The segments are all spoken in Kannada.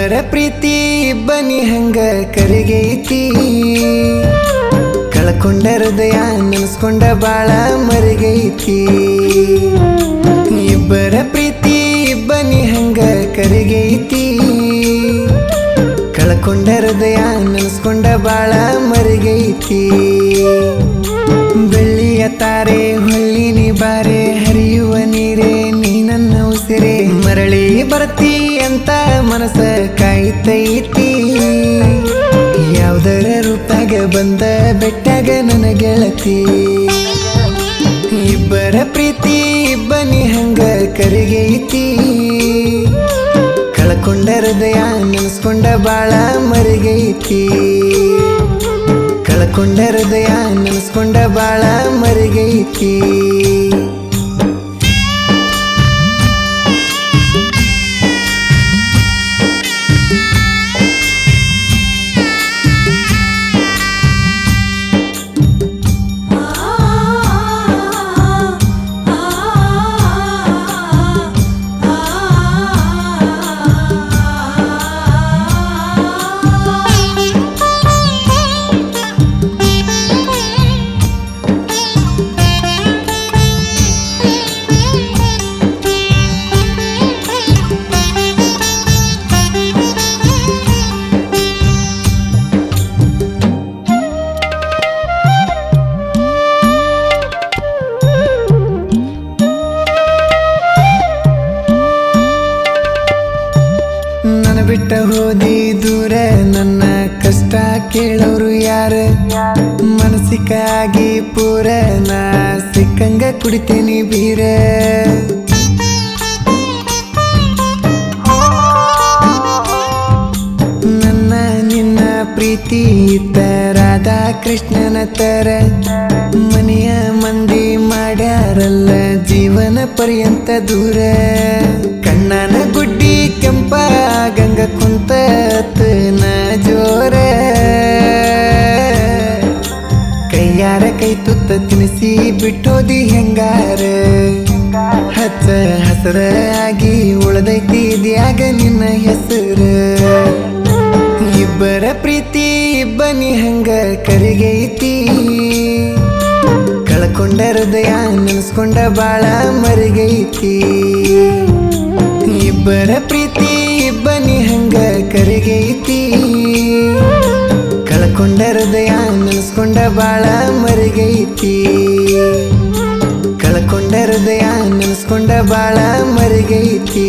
ಇಬ್ಬರ ಪ್ರೀತಿ ಇಬ್ಬನಿ ಹಂಗ ಕರಿಗೈತಿ ಕಳ್ಕೊಂಡ ಹೃದಯ ನೆನೆಸ್ಕೊಂಡ ಬಾಳ ಮರಿಗೈತಿ ಇಬ್ಬರ ಪ್ರೀತಿ ಇಬ್ಬನಿ ಹಂಗ ಕರಿಗೈತಿ ಕಳ್ಕೊಂಡ ಹೃದಯ ನೆನೆಸ್ಕೊಂಡ ಬಾಳ ಮರಿಗೈತಿ ಬೆಳ್ಳಿಯ ತಾರೆ ಹೊಳ್ಳಿನಿ ಬಾರೆ ಹರಿಯುವ ನೀರೇ ನೀ ನನ್ನ ಉಸಿರೇ ಮರಳಿ ಬರ್ತಿ ಅಂತ ಮನಸ್ಸ ಕಾಯ್ತೈತಿ ಯಾವ್ದರ ರೂಪಾಗ ಬಂದ ಬೆಟ್ಟಾಗ ನನ್ನ ಗೆಳತಿ ಇಬ್ಬರ ಪ್ರೀತಿ ಇಬ್ಬನಿ ಹಂಗ ಕರಿಗೈತಿ ಕಳ್ಕೊಂಡ ಹೃದಯ ನೆನೆಸ್ಕೊಂಡ ಬಾಳ ಮರಿಗೈತಿ ಕಳ್ಕೊಂಡ ಹೃದಯ ನೆನೆಸ್ಕೊಂಡ ಬಾಳ ಮರಿಗೈತಿ ನನ್ನ ಬಿಟ್ಟ ಹೋದಿ ದೂರ ನನ್ನ ಕಷ್ಟ ಕೇಳೋರು ಯಾರ ಮನಸ್ಸಿಗಾಗಿ ಪೂರ ನಾ ಸಿಕ್ಕಂಗ ಕುಡಿತೀನಿ ಬೀರ ನನ್ನ ನಿನ್ನ ಪ್ರೀತಿ ಇತ್ತ ರಾಧಾ ಕೃಷ್ಣನ ತರ ಮನೆಯ ಮಂದಿ ಮಾಡ್ಯಾರಲ್ಲ ಜೀವನ ಪರ್ಯಂತ ದೂರ ಕಣ್ಣನ ಗುಡ್ಡಿ ಕೆಂಪ ಗಂಗ ಕುಂತ ನ ಜೋರ ಕೈಯಾರ ಕೈ ತುತ್ತ ತಿನಿಸಿ ಬಿಟ್ಟೋದಿ ಹೆಂಗಾರ ಹಚ್ಚ ಹಸರ ಆಗಿ ಉಳದೈತಿ ಇದ್ಯಾಗ ನಿನ್ನ ಹೆಸರ ಇಬ್ಬರ ಪ್ರೀತಿ ಇಬ್ಬನಿ ಹಂಗ ಕರಿಗೈತಿ ಕಳ್ಕೊಂಡ ಹೃದಯ ನೆನೆಸ್ಕೊಂಡ ಬಾಳ ಮರಿಗೈತಿ ಇಬ್ಬರ ಪ್ರೀತಿ ಇಬ್ಬನಿ ಹಂಗ ಕರಿಗೈತಿ ಕಳ್ಕೊಂಡ ಹೃದಯ ನೆನೆಸ್ಕೊಂಡ ಬಾಳ ಮರಿಗೈತಿ ಕಳ್ಕೊಂಡ ಹೃದಯ ನೆನೆಸ್ಕೊಂಡ ಬಾಳ ಮರಿಗೈತಿ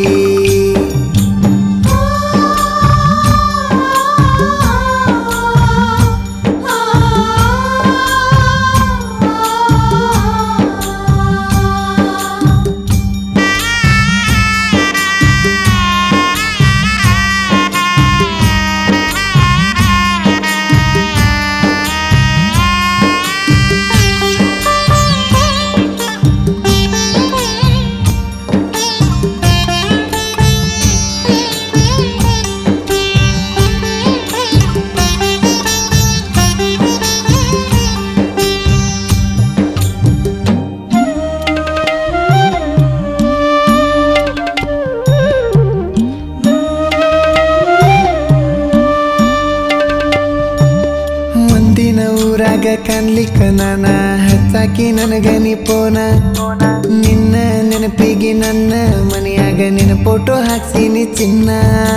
ಒಂದಿನ ಊರಾಗ ಕಾಣ್ಲಿಕ್ಕ ನಾನ ಹಚ್ಚಾಕಿ ನನಗ ನೀ ಪೋನ ನಿನ್ನ ನೆನಪಿಗೆ ನನ್ನ ಮನೆಯಾಗ ನಿನ್ನ ಫೋಟೋ ಹಾಕ್ಸಿನಿ ಚಿನ್ನ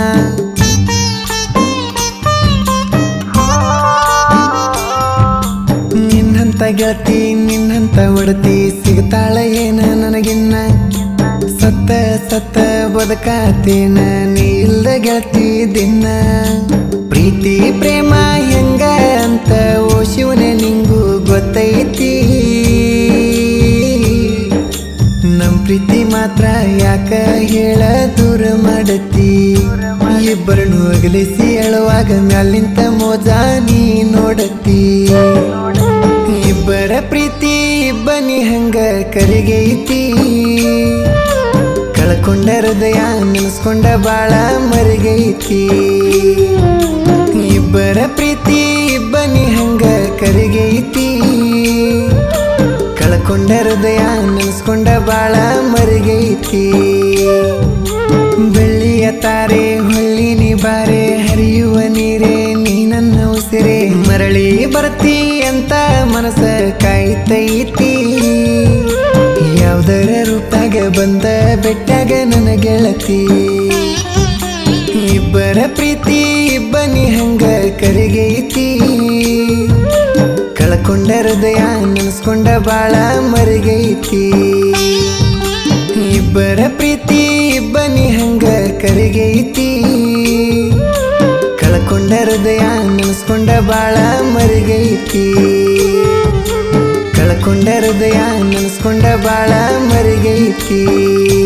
ನಿನ್ನಂತ ಗೆಳತಿ ನಿನ್ನಂತ ಒಡತಿ ಸಿಗ್ತಾಳ ಏನ ನನಗಿನ್ನ ಸತ್ತ ಸತ್ತ ಬದುಕಾತೇನ ನೀ ಇಲ್ದ ಗೆಳತಿ ದಿನ ಪ್ರೀತಿ ಪ್ರೇಮ ಹೆಂಗ ಅಂತ ಓ ಶಿವನೇ ನಿಂಗೂ ಗೊತ್ತೈತಿ ನಮ್ ಪ್ರೀತಿ ಮಾತ್ರ ಯಾಕ ಹೇಳ ದೂರ ಮಾಡತಿ ಇಬ್ಬರನ್ನು ಅಗಲಿಸಿ ಹೇಳುವಾಗ ಮ್ಯಾಲಿಂತ ಮೋಜ ನೀ ನೋಡತಿ ಇಬ್ಬರ ಪ್ರೀತಿ ಇಬ್ಬನಿ ಹಂಗ ಕರಿಗೈತಿ ಕಳ್ಕೊಂಡ ಹೃದಯ ನೆನೆಸ್ಕೊಂಡ ಬಾಳ ಮರಿಗೈತಿ ಇಬ್ಬರ ಪ್ರೀತಿ ಇಬ್ಬನಿ ಹಂಗ ಕರಿಗೈತಿ ಕಳ್ಕೊಂಡ ಹೃದಯ ನೆನೆಸ್ಕೊಂಡ ಬಾಳ ಮರಿಗೈತಿ ಬೆಳ್ಳಿಯ ತಾರೆ ಹೊಳ್ಳಿನಿ ಬಾರೆ ಹರಿಯುವ ನೀರೇ ನೀ ನನ್ನ ಉಸಿರೇ ಮರಳಿ ಬರ್ತಿ ಅಂತ ಮನಸ್ಸ ಕಾಯ್ತೈತಿ ಯಾವ್ದರ ರೂಪಾಗ ಬಂದ ಬೆಟ್ಟಾಗ ನನ್ನ ಗೆಳತಿ ಇಬ್ಬರ ಪ್ರೀತಿ ಇಬ್ಬನಿ ಹಂಗ ಕರಿಗೈತಿ ಕಳ್ಕೊಂಡ ಹೃದಯ ನೆನೆಸ್ಕೊಂಡ ಬಾಳ ಮರಿಗೈತಿ ಇಬ್ಬರ ಪ್ರೀತಿ ಇಬ್ಬನಿ ಹಂಗ ಕರಿಗೈತಿ ಕಳ್ಕೊಂಡ ಹೃದಯ ನೆನೆಸ್ಕೊಂಡ ಬಾಳ ಮರಿಗೈತಿ ಕಳ್ಕೊಂಡ ಹೃದಯ ನೆನೆಸ್ಕೊಂಡ ಬಾಳ ಮರಿಗೈತಿ